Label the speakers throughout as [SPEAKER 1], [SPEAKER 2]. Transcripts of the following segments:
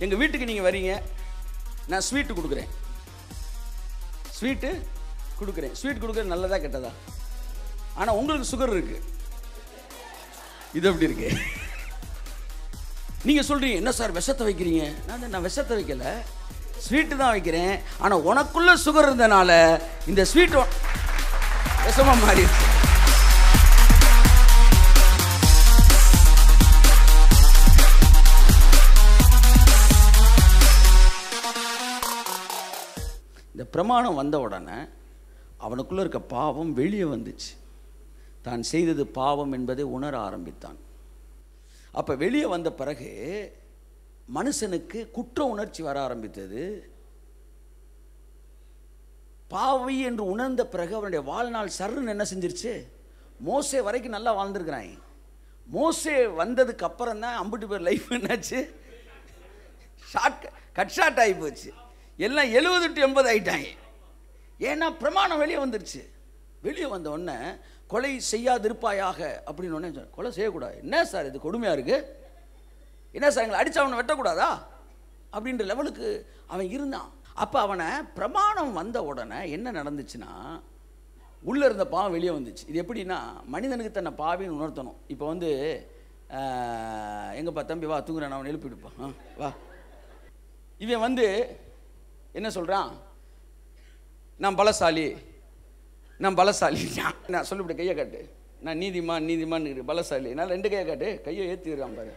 [SPEAKER 1] எங்கள் வீட்டுக்கு நீங்கள் வரீங்க நான் ஸ்வீட்டு கொடுக்குறேன் ஸ்வீட்டு கொடுக்குறேன் ஸ்வீட் கொடுக்குறது நல்லதா கெட்டதா ஆனால் உங்களுக்கு சுகர் இருக்கு இது எப்படி இருக்கு நீங்கள் சொல்கிறீங்க என்ன சார் விஷத்தை வைக்கிறீங்க நான் நான் விஷத்தை வைக்கல ஸ்வீட்டு தான் வைக்கிறேன் ஆனால் உனக்குள்ள சுகர் இருந்தனால இந்த ஸ்வீட் விஷமாக மாறிடுச்சு இந்த பிரமாணம் வந்த உடனே அவனுக்குள்ள இருக்க பாவம் வெளியே வந்துச்சு தான் செய்தது பாவம் என்பதை உணர ஆரம்பித்தான் அப்போ வெளியே வந்த பிறகு மனுஷனுக்கு குற்ற உணர்ச்சி வர ஆரம்பித்தது பாவி என்று உணர்ந்த பிறகு அவனுடைய வாழ்நாள் சர்ன்னு என்ன செஞ்சிருச்சு மோசே வரைக்கும் நல்லா வாழ்ந்திருக்கிறான் மோசே வந்ததுக்கு அப்புறம் தான் அம்புட்டு பேர் லைஃப் என்னாச்சு ஷார்ட் கட் ஷார்ட் ஆகி போச்சு எல்லாம் எழுபது டு எண்பது ஆயிட்டாங்க ஏன்னா பிரமாணம் வெளியே வந்துருச்சு வெளியே வந்த உடனே கொலை செய்யாதிருப்பாயாக அப்படின்னு உடனே சொன்னான், கொலை செய்யக்கூடாது என்ன சார் இது கொடுமையாக இருக்கு என்ன சார் எங்களை அடிச்சு அவனை வெட்டக்கூடாதா அப்படின்ற லெவலுக்கு அவன் இருந்தான் அப்போ அவனை பிரமாணம் வந்த உடனே என்ன நடந்துச்சுன்னா உள்ளே இருந்த பாவம் வெளியே வந்துச்சு இது எப்படின்னா மனிதனுக்கு தன்னை பாவின்னு உணர்த்தணும் இப்போ வந்து எங்கப்பா தம்பி வா தூங்குறேன் நான் அவனை எழுப்பிடுப்பான் ஆ வா இவன் வந்து என்ன சொல்கிறான் நான் பலசாலி நான் பலசாலி நான் சொல்லிவிட்டு கையை காட்டு நான் நீதிமான் நீதிமான் பலசாலி நான் ரெண்டு கையை காட்டு கையை ஏற்றிடுறான் பாரு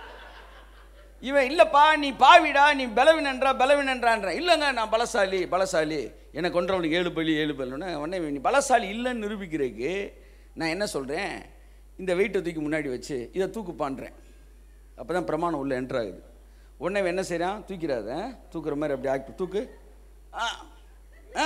[SPEAKER 1] இவன் இல்லைப்பா நீ பாவிடா நீ பலவினன்றா பலவினன்றான்ற இல்லைங்க நான் பலசாலி பலசாலி எனக்கு கொன்றவனுக்கு ஏழு பள்ளி ஏழு பல்லுன்னு உடனே நீ பலசாலி இல்லைன்னு நிரூபிக்கிறதுக்கு நான் என்ன சொல்கிறேன் இந்த வெயிட்டை தூக்கி முன்னாடி வச்சு இதை தூக்குப்பான்றேன் அப்போ தான் பிரமாணம் உள்ள என்ட்ரு ஆகுது உடனே இவன் என்ன செய்கிறான் தூக்கிறாத தூக்குற மாதிரி அப்படி ஆக்ட் தூக்கு ஆ ஆ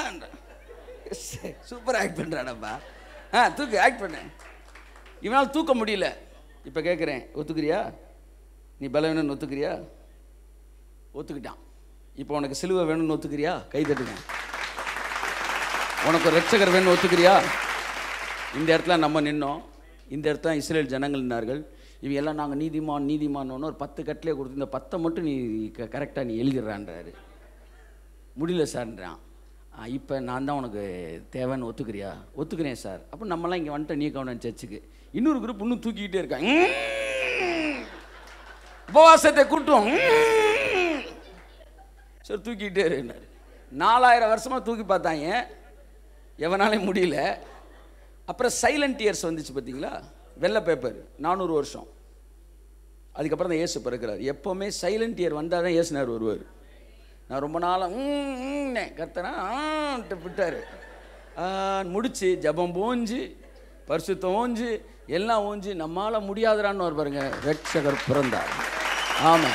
[SPEAKER 1] சூப்பர் ஆக்ட் பண்ணுறானப்பா ஆ தூக்கு ஆக்ட் பண்ண இவனால் தூக்க முடியல இப்போ கேட்குறேன் ஒத்துக்கிறியா நீ பலவீனன்னு ஒத்துக்கிறியா ஒத்துக்கிட்டான் இப்போ உனக்கு சிலுவை வேணும்னு ஒத்துக்கிறியா கை தட்டுங்க உனக்கு ஒரு ரட்சகர் வேணும்னு ஒத்துக்கிறியா இந்த இடத்துல நம்ம நின்னோம் இந்த இடத்துல இஸ்ரேல் ஜனங்கள் நின்னார்கள் இவங்க எல்லாம் நாங்கள் நீதிமான் நீதிமான்னு ஒரு பத்து கட்டிலே கொடுத்து இந்த பத்தை மட்டும் நீ கரெக்டாக நீ எழுதிடுறான்றாரு முடியல சார்ன்றான் இப்போ நான் தான் உனக்கு தேவைன்னு ஒத்துக்கிறியா ஒத்துக்கிறேன் சார் அப்போ நம்மலாம் இங்கே வந்துட்டு நீ கவனம் சர்ச்சுக்கு இன்னொரு குரூப் இன்னும் தூக்கிக்கிட்டே இருக்காங்க உம். உபவாசத்தை கூட்டும் உம். சரி தூக்கிக்கிட்டே இருந்தார் நாலாயிரம் வருஷமாக தூக்கி பார்த்தாங்க எவனாலையும் முடியல அப்புறம் சைலண்ட் இயர்ஸ் வந்துச்சு பார்த்தீங்களா வெள்ளை பேப்பர் நானூறு வருஷம் அதுக்கப்புறம் தான் இயேசு பிறக்கிறார் எப்போவுமே சைலண்ட் இயர் வந்தால் தான் இயேசுனார் வருவார் நான் ரொம்ப நாளாக கத்தனா விட்டார் முடிச்சு ஜபம் போஞ்சு பரிசுத்தம் ஓஞ்சு எல்லாம் ஓஞ்சு நம்மால் முடியாதுறான்னு ஒரு பாருங்க ரட்சகர் பிறந்தார் ஆமென்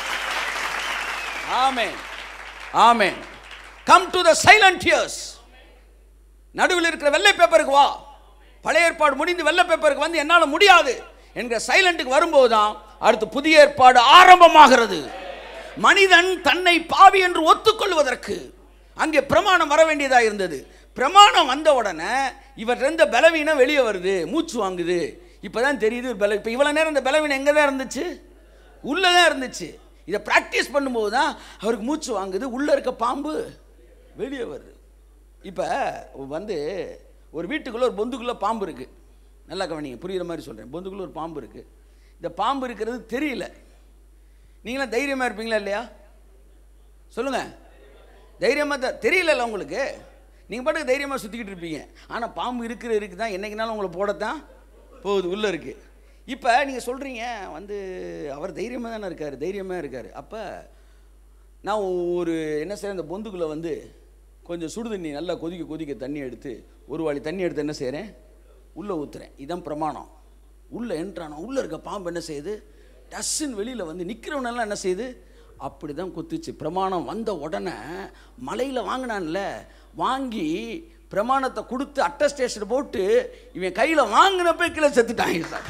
[SPEAKER 1] ஆமென் ஆமென் come to the silent years நடுவில் இருக்கிற வெள்ளை பேப்பருக்கு வா பழைய ஏற்பாடு முடிந்து வெள்ளை பேப்பருக்கு வந்து என்னால் முடியாது என்கிற சைலண்ட்டுக்கு வரும்போது தான் அடுத்து புதிய ஏற்பாடு ஆரம்பமாகிறது மனிதன் தன்னை பாவி என்று ஒத்துக்கொள்வதற்கு அங்கே பிரமாணம் வர வேண்டியதாக இருந்தது பிரமாணம் வந்த உடனே இவர் இருந்த பலவீனம் வெளியே வருது மூச்சு வாங்குது இப்பதான் தெரியுது பல இப்போ இவ்வளோ நேரம் இந்த பலவீனம் எங்கே தான் இருந்துச்சு உள்ளே தான் இருந்துச்சு இதை ப்ராக்டிஸ் பண்ணும்போது தான் அவருக்கு மூச்சு வாங்குது உள்ளே இருக்க பாம்பு வெளியே வருது இப்போ வந்து ஒரு வீட்டுக்குள்ளே ஒரு பொந்துக்குள்ளே பாம்பு இருக்குது நல்லா கவனிங்க புரியுற மாதிரி சொல்கிறேன் பொந்துக்குள்ளே ஒரு பாம்பு இருக்குது இந்த பாம்பு இருக்கிறது தெரியல நீங்களாம் தைரியமாக இருப்பீங்களா இல்லையா சொல்லுங்கள் தைரியமாக தான் தெரியலல்ல உங்களுக்கு நீங்கள் பாட்டுக்கு தைரியமாக சுற்றிக்கிட்டு இருப்பீங்க ஆனால் பாம்பு இருக்கிற இருக்கு தான் என்னைக்குனாலும் உங்களை போடத்தான் போகுது உள்ளே இருக்குது இப்போ நீங்கள் சொல்கிறீங்க வந்து அவர் தைரியமாக தானே இருக்கார் தைரியமாக இருக்கார் அப்போ நான் ஒரு என்ன செய்கிறேன் இந்த பொந்துக்குள்ளே வந்து கொஞ்சம் சுடு தண்ணி நல்லா கொதிக்க கொதிக்க தண்ணி எடுத்து ஒரு வாளி தண்ணி எடுத்து என்ன செய்கிறேன் உள்ளே ஊற்றுறேன் இதான் பிரமாணம் உள்ளே என்ட்ரானோ உள்ளே இருக்க பாம்பு என்ன செய்யுது டஸ்ஸுன்னு வெளியில் வந்து நிற்கிறவனெல்லாம் என்ன செய்யுது அப்படி தான் குத்துச்சு பிரமாணம் வந்த உடனே மலையில் வாங்கினான்ல வாங்கி பிரமாணத்தை கொடுத்து அட்டஸ்டேஷன் போட்டு இவன் கையில் வாங்கினப்ப கீழே செத்துட்டாங்க சார்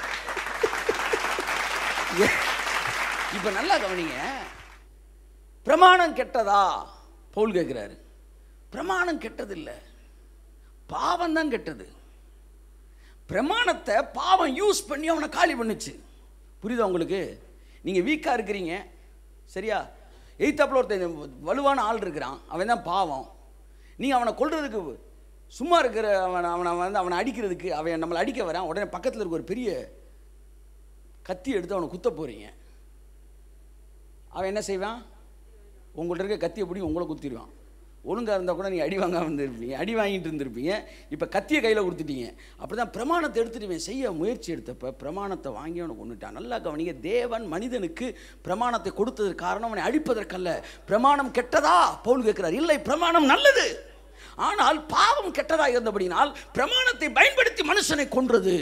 [SPEAKER 1] இப்போ நல்லா கவனிங்க பிரமாணம் கெட்டதா பவுல் கேட்குறாரு பிரமாணம் கெட்டதில்லை பாவம் தான் கெட்டது பிரமாணத்தை பாவம் யூஸ் பண்ணி அவனை காலி பண்ணுச்சு புரியுதா உங்களுக்கு நீங்கள் வீக்காக இருக்கிறீங்க சரியா எய்த்தாப்பில் ஒருத்தன் வலுவான ஆள் இருக்கிறான் அவன் தான் பாவம் நீங்கள் அவனை கொல்றதுக்கு சும்மா இருக்கிற அவனை அவனை வந்து அவனை அடிக்கிறதுக்கு அவன் நம்மளை அடிக்க வரான் உடனே பக்கத்தில் இருக்க ஒரு பெரிய கத்தி எடுத்து அவனை குத்த போகிறீங்க அவன் என்ன செய்வான் உங்கள்ட்ட இருக்க கத்தியை பிடி உங்களை குத்திடுவான் ஒழுங்காக இருந்தால் கூட நீங்கள் அடி வாங்காம இருந்திருப்பீங்க அடி வாங்கிட்டு இருந்திருப்பீங்க இப்போ கத்தியை கையில் கொடுத்துட்டீங்க அப்படி தான் பிரமாணத்தை எடுத்துட்டு இவன் செய்ய முயற்சி எடுத்தப்ப பிரமாணத்தை வாங்கி அவனை கொண்டுட்டான் நல்லா கவனிங்க தேவன் மனிதனுக்கு பிரமாணத்தை கொடுத்ததற்கு காரணம் அவனை அழிப்பதற்கல்ல பிரமாணம் கெட்டதா பவுல் கேட்கிறார் இல்லை பிரமாணம் நல்லது ஆனால் பாவம் கெட்டதா இருந்தபடினால் பிரமாணத்தை பயன்படுத்தி மனுஷனை கொன்றது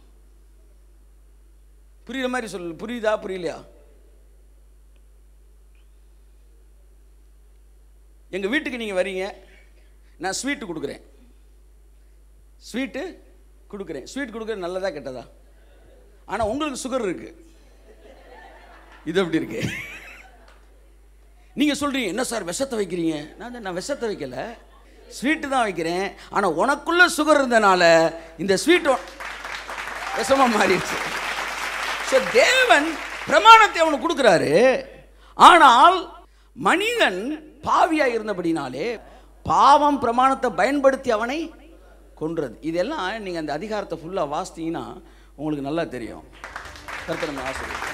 [SPEAKER 1] புரியுற மாதிரி சொல்லு புரியுதா புரியலையா எங்கள் வீட்டுக்கு நீங்கள் வரீங்க நான் ஸ்வீட்டு கொடுக்குறேன் ஸ்வீட்டு கொடுக்குறேன் ஸ்வீட் கொடுக்குறது நல்லதா கெட்டதா ஆனால் உங்களுக்கு சுகர் இருக்கு இது எப்படி இருக்கு நீங்கள் சொல்கிறீங்க என்ன சார் விஷத்தை வைக்கிறீங்க நான் நான் விஷத்தை வைக்கல ஸ்வீட்டு தான் வைக்கிறேன் ஆனால் உனக்குள்ள சுகர் இருந்தனால இந்த ஸ்வீட் விஷமாக மாறிடுச்சு ஸோ தேவன் பிரமாணத்தை அவனுக்கு கொடுக்குறாரு ஆனால் மனிதன் பாவியா இருந்தபடினாலே பாவம் பிரமாணத்தை பயன்படுத்தி அவனை கொன்றது இதெல்லாம் நீங்கள் அந்த அதிகாரத்தை ஃபுல்லாக வாசித்தீங்கன்னா உங்களுக்கு நல்லா தெரியும் கருத்து நம்ம ஆசிரியர்